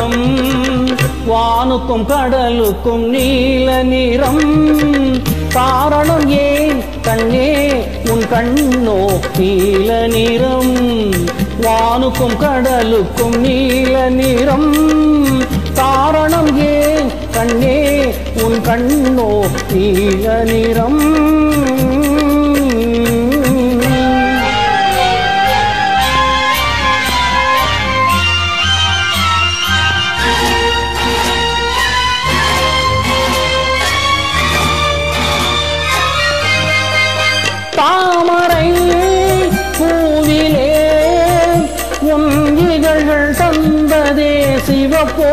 நிறம் வானுக்கும் கடலுக்கும் நீல நிறம் காரணம் ஏன் கண்ணே உன் கண்ணோ நீல நிறம் வானுக்கும் கடலுக்கும் நீல நிறம் காரணம் ஏன் கண்ணே உன் கண்ணோ நீல நிறம் தாமரை பூவிலே உன் இதழ்கள் தந்ததே சிவப்போ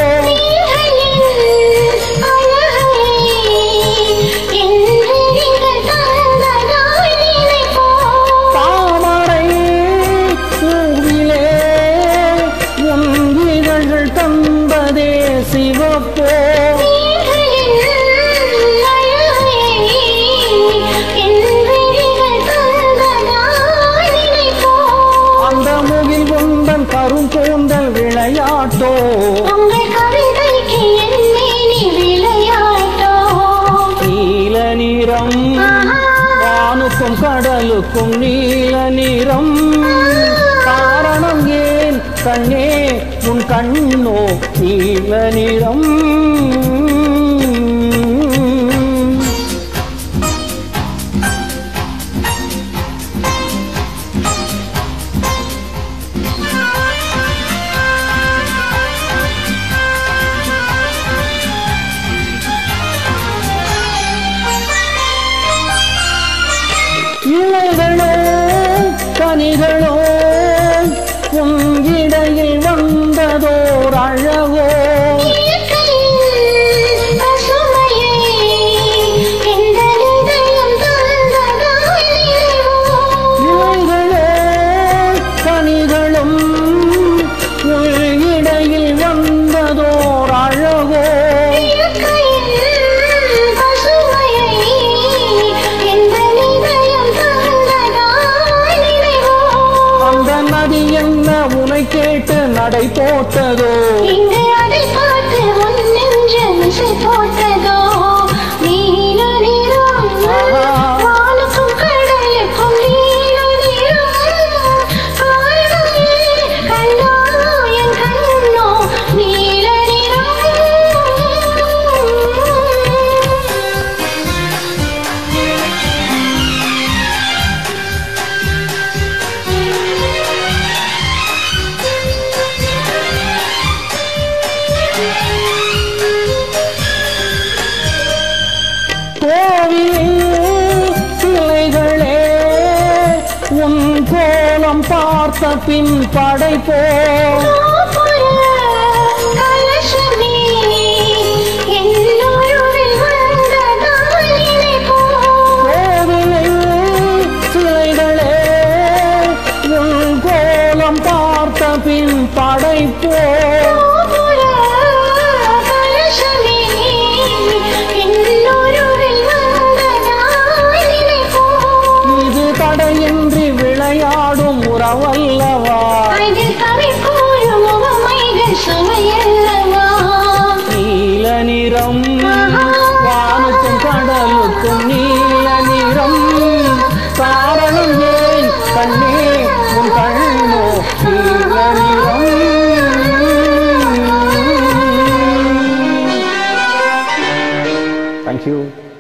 தாமரை பூவிலே உன் இதழ்கள் தந்ததே சிவப்போ அந்த முகில் கொண்டன் கருங்கூந்தல் விளையாட்டோ நீல நிறம் வானுக்கும் கடலுக்கும் நீல நிறம் காரணம் ஏன் கண்ணே உன் கண்ணோ நீல நிறம் இலைகளோ கனிகளோ உன் இடையில் வந்ததோர் அழகோ இலைகளோ கனிகளும் உன் இடையில் வந்ததோர் அழகோ அந்த நதி என்ன உனை கேட்டு நடை போட்டதோ இங்கு அதை பார்த்து உன் நெஞ்சம் இசை போட்டதோ நீல நிறம் வானுக்கும் கடலுக்கும் நீல நிறம் காரணமே கண்ணோ என் கண்ணோ நீல நிறம் கோவிலில் சிலைகளே உன் கோலம் பார்த்த பின் படைப்போ கலசமே என்னோருவில் வந்ததால் நினைப்போ கோவிலில் சிலைகளே உன் கோலம் பார்த்த பின் படைப்போ இது தடையின்றி விளையாடும் உறவல்லவா நீல நிறம் வானுக்கும் கடலுக்கும் நீல நிறம் காரணம் ஏன் கண்ணே உன் கண்ணோ நீல நிறம் தேங்க்யூ